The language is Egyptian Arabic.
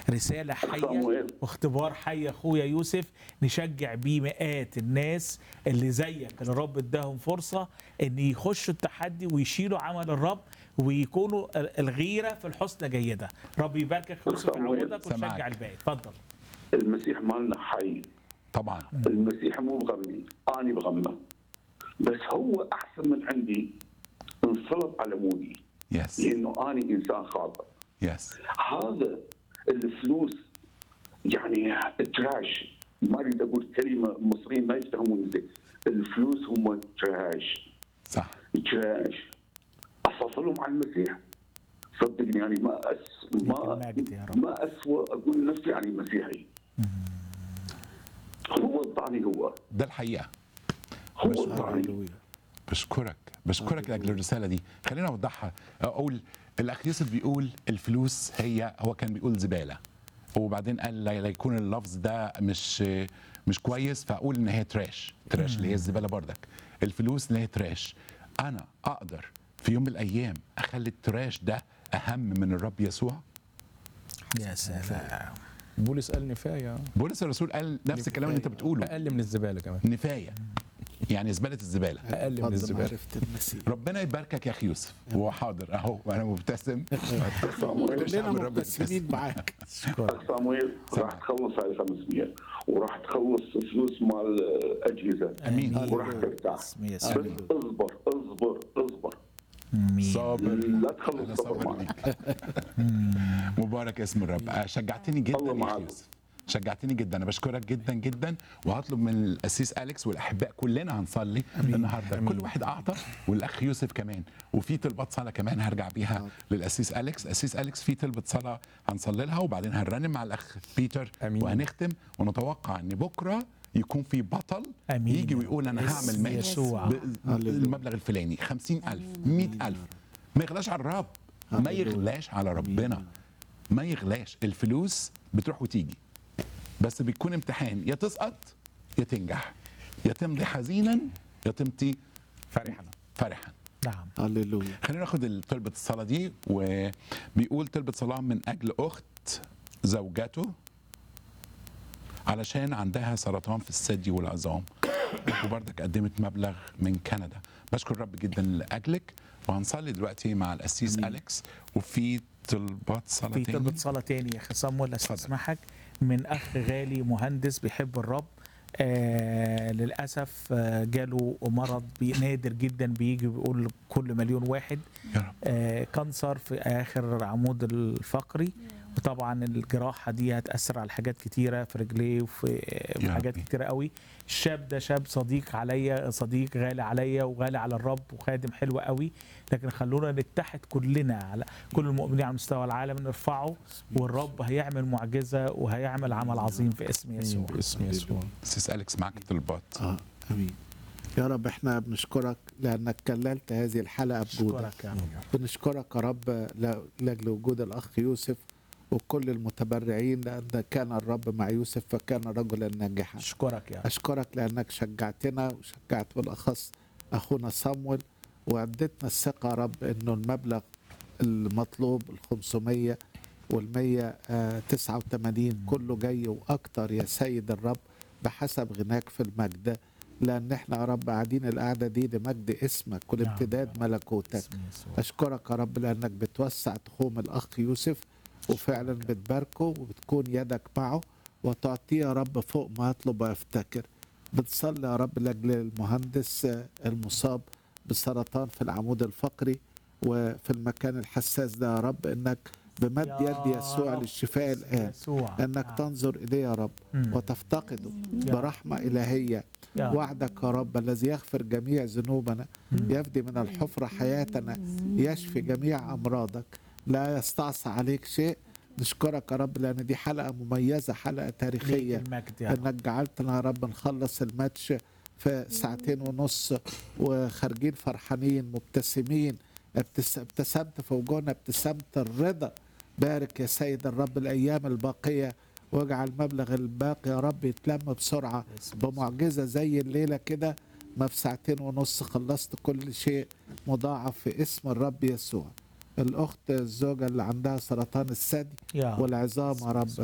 رساله حيه صموئيل. واختبار حي اخويا يوسف نشجع بيه مئات الناس اللي زيك اللي الرب اداهم فرصه ان يخشوا التحدي ويشيلوا عمل الرب ويكونوا ال- الغيره في الحسنى جيده رب يباركك يا يوسف صموئيل. يعودك وتشجع سامعك. الباقي اتفضل المسيح مالنا حي طبعا المسيح مو بغمي انا بغمه بس هو احسن من عندي انصلب على مودي يس لانه انا انسان خاطئ يس هذا الفلوس يعني تراش ما اريد اقول كلمه المصريين ما يفهمون زين الفلوس هم تراش صح تراش افضلهم على المسيح صدقني يعني ما أس ما المجد يا رب. ما اسوء اقول نفسي يعني مسيحي هو الطعني هو ده الحقيقه هو الطعني بشكرك بشكرك لاجل الرساله دي خلينا اوضحها اقول الاخ يوسف بيقول الفلوس هي هو كان بيقول زباله وبعدين قال لا لا يكون اللفظ ده مش مش كويس فاقول ان هي تراش تراش اللي هي الزباله بردك الفلوس اللي هي تراش انا اقدر في يوم من الايام اخلي التراش ده اهم من الرب يسوع يا سلام بولس قال نفايه بولس الرسول قال نفس الكلام اللي انت بتقوله اقل من الزباله كمان نفايه يعني زباله الزباله اقل من فضل الزباله معرفة المسيح ربنا يباركك يا اخي يوسف هو حاضر اهو وانا مبتسم كلنا مبتسمين معاك اخ صامويل راح تخلص هاي 500 وراح تخلص فلوس مال اجهزه امين وراح ترتاح اسم بس يسوع اصبر اصبر اصبر امين صابر لا تخلص أنا صبر صابر معك ليك. مبارك اسم الرب آه، شجعتني جدا الله يا معاك. أخي يوسف شجعتني جدا انا بشكرك جدا جدا وهطلب من الاسيس اليكس والاحباء كلنا هنصلي النهارده كل واحد اعطى والاخ يوسف كمان وفي طلبات صلاه كمان هرجع بيها للاسيس اليكس اسيس اليكس في طلبه صلاه هنصلي لها وبعدين هنرنم مع الاخ بيتر أمين. وهنختم ونتوقع ان بكره يكون في بطل أمين. يجي ويقول انا هعمل اسم ماتش يسوع. ب- المبلغ الفلاني 50000 100000 ما يغلاش على الرب ما يغلاش على ربنا ما يغلاش الفلوس بتروح وتيجي بس بيكون امتحان يا تسقط يا تنجح يا تمضي حزينا يا تمضي فرحا فرحا نعم هللويا خلينا ناخد طلبة الصلاة دي وبيقول طلبة صلاة من أجل أخت زوجته علشان عندها سرطان في الثدي والعظام وبرضك قدمت مبلغ من كندا بشكر الرب جدا لأجلك وهنصلي دلوقتي مع الأسيس أليكس وفي طلبات صلاة في تاني طلبة صلاة تاني يا أخي صمويل استسمحك من أخ غالي مهندس بيحب الرب آه للأسف آه جاله مرض بي- نادر جدا بيجي بيقول كل مليون واحد يا رب آه كانسر في آخر العمود الفقري وطبعا الجراحة دي هتأثر على حاجات كتيرة في رجليه وفي يا في حاجات ربي. كتيرة قوي الشاب ده شاب صديق عليا صديق غالي عليا وغالي على الرب وخادم حلو قوي لكن خلونا نتحد كلنا على كل المؤمنين على مستوى العالم نرفعه والرب هيعمل معجزة وهيعمل عمل عظيم في اسم يسوع باسم يسوع أسيس أليكس معك طلبات اه امين يا رب احنا بنشكرك لانك كللت هذه الحلقه بجودك اشكرك يا رب بنشكرك يا رب ل- لاجل وجود الاخ يوسف وكل المتبرعين لان كان الرب مع يوسف فكان رجلا ناجحا اشكرك يا رب اشكرك لانك شجعتنا وشجعت بالاخص اخونا صامويل واديتنا الثقه يا رب انه المبلغ المطلوب ال 500 وال 189 كله جاي واكتر يا سيد الرب بحسب غناك في المجد لان احنا يا رب قاعدين القعده دي لمجد اسمك ولامتداد ملكوتك اسم يسوع اشكرك يا رب لانك بتوسع تخوم الاخ يوسف وفعلا بتباركه وبتكون يدك معه وتعطيه يا رب فوق ما يطلب ويفتكر بتصلي يا رب لاجل المهندس آه، المصاب بسرطان في العمود الفقري وفي المكان الحساس ده يا رب انك بمد يا يد يسوع رب. للشفاء اسم الان يسوع انك نعم. تنظر اليه يا رب مم. وتفتقده يا برحمه الهيه يا رب. وعدك يا رب الذي يغفر جميع ذنوبنا يفدي من الحفرة حياتنا يشفي جميع أمراضك لا يستعصى عليك شيء نشكرك يا رب لأن دي حلقة مميزة حلقة ليك تاريخية المجد يا رب انك جعلتنا يا رب نخلص الماتش في ساعتين ونص وخارجين فرحانين مبتسمين ابتس- ابتسمت في وجوهنا ابتسامة الرضا بارك يا سيد الرب الأيام الباقية واجعل مبلغ الباقي يا رب يتلم بسرعة بمعجزة زي الليلة كده ما في ساعتين ونص خلصت كل شيء مضاعف في اسم الرب يسوع الأخت الزوجة اللي عندها سرطان الثدي يا رب. والعظام يا رب